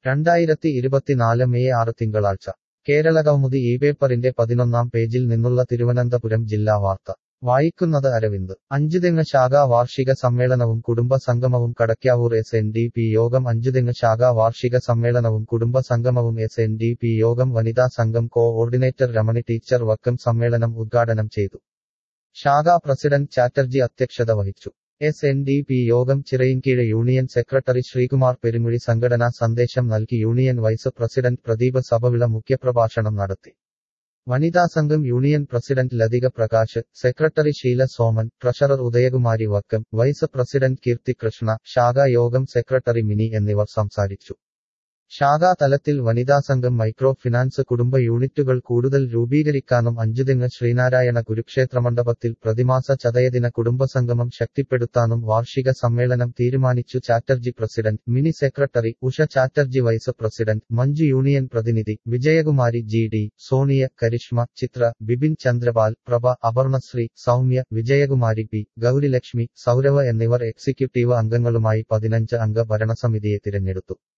രണ്ടായിരത്തി ഇരുപത്തിനാല് മെയ് ആറ് തിങ്കളാഴ്ച കേരളകൗമുദി ഈ പേപ്പറിന്റെ പതിനൊന്നാം പേജിൽ നിന്നുള്ള തിരുവനന്തപുരം ജില്ലാ വാർത്ത വായിക്കുന്നത് അരവിന്ദ് അഞ്ചുതെങ്ങ് ശാഖാ വാർഷിക സമ്മേളനവും കുടുംബ സംഗമവും Kadakkavoor S N D P Yogam Anchuthengu ശാഖാ വാർഷിക സമ്മേളനവും കുടുംബ സംഗമവും S N D P Yogam വനിതാ സംഘം കോ ഓർഡിനേറ്റർ രമണി ടീച്ചർ വക്കം സമ്മേളനം ഉദ്ഘാടനം ചെയ്തു ശാഖാ പ്രസിഡന്റ് ചാറ്റർജി അധ്യക്ഷത വഹിച്ചു S N D P Yogam Chirayinkeezhu union secretary Sreekumar Perumuzhi സംഘടനാ സന്ദേശം നൽകി union vice president Pradeep Sabhavila മുഖ്യപ്രഭാഷണം നടത്തി വനിതാ സംഘം union president Lathika Prakash secretary Sheela Soman treasurer Udayakumari Vakkom vice president Keerthi Krishna ശാഖാ യോഗം സെക്രട്ടറി മിനി എന്നിവർ സംസാരിച്ചു ശാഖാ തലത്തിൽ വനിതാ സംഘം മൈക്രോ ഫിനാൻസ് കുടുംബ യൂണിറ്റുകൾ കൂടുതൽ രൂപീകരിക്കാനും അഞ്ചുതെങ്ങ് ശ്രീനാരായണ കുരുക്ഷേത്ര മണ്ഡപത്തിൽ പ്രതിമാസ ചതയദിന കുടുംബസംഗമം ശക്തിപ്പെടുത്താനും വാർഷിക സമ്മേളനം തീരുമാനിച്ചു Chatterjee president Mini secretary Usha Chatterjee vice president Manju union പ്രതിനിധി Vijayakumari G D Sonia Karishma Chitra Bipin Chandrapal Prabha Aparnasree Soumya Vijayakumari P Gaurilakshmi Sourav എന്നിവർ എക്സിക്യൂട്ടീവ് അംഗങ്ങളുമായി പതിനഞ്ച് അംഗ ഭരണസമിതിയെ തിരഞ്ഞെടുത്തു